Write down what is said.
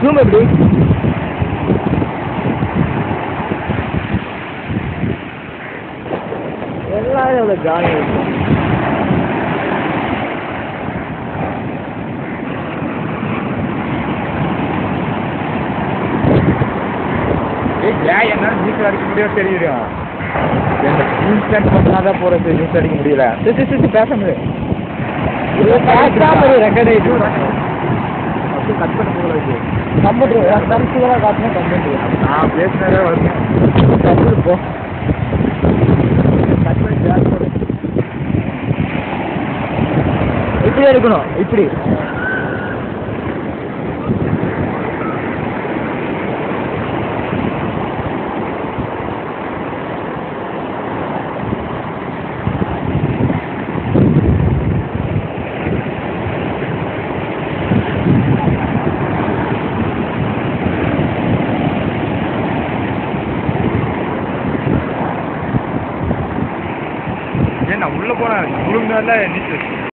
zoom எப்படி எல்லாரும் எவ்வளோ ஜாலியாக இருக்கும் ஏய் ஏன் என்னால் நீச்சல் அடிக்க முடியாது தெரியும் இந்த இன்ஸ்டன்ட் பண்ணாதான் போகிறது நீச்சல் அடிக்க முடியல சரி சரி சரி பேச முடியும் ரெக்கார்ட் ஆகிட்டு கட் பண்ண போகல கம்ப்யூட்டர் கம்ப்யூட்டராக காட்டினா கம்ப்யூட்டர் நான் பேசினதே வருங்க கம்ப்யூட்டர் போ கட் பண்ணி பேச போடு இப்படி எடுக்கணும் இப்படி ஏன் நான் உள்ள போனேன் முழுங்கால நீச்சல்